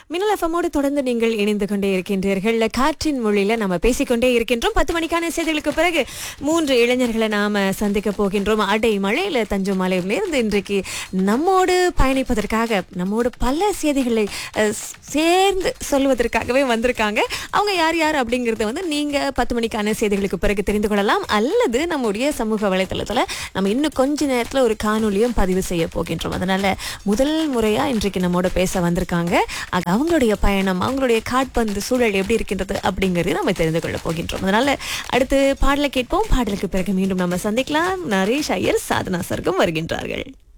மின்னல் எஃப்எம்மோடு தொடர்ந்து நீங்கள் இணைந்து கொண்டே இருக்கின்றீர்கள் காற்றின் மொழியில நம்ம பேசிக்கொண்டே இருக்கின்றோம் பத்து மணிக்கான செய்திகளுக்கு பிறகு மூன்று இளைஞர்களை நாம சந்திக்க போகின்றோம் அடை மலையில தஞ்சம் மலையிலிருந்து இன்றைக்கு நம்மோடு பயணிப்பதற்காக நம்மோடு பல செய்திகளை அஹ், சேர்ந்து சொல்வதற்காகவே வந்திருக்காங்க அவங்க யார் யார் அப்படிங்கறத வந்து நீங்க பத்து மணிக்கான செய்திகளுக்கு பிறகு தெரிந்து கொள்ளலாம் அல்லது நம்முடைய சமூக வலைத்தளத்துல நம்ம இன்னும் கொஞ்ச நேரத்துல ஒரு காணொலியும் பதிவு செய்ய போகின்றோம் அதனால முதல் முறையா இன்றைக்கு நம்மோட பேச வந்திருக்காங்க ஆக அவங்களுடைய பயணம் அவங்களுடைய காட்பந்து சூழல் எப்படி இருக்கின்றது அப்படிங்கறதை நம்ம தெரிந்து கொள்ள போகின்றோம் அதனால அடுத்து பாடலை கேட்போம் பாடலுக்கு பிறகு மீண்டும் நம்ம சந்திக்கலாம் நரேஷ் ஐயர் சாதனா சர்க்கம் வருகின்றார்கள்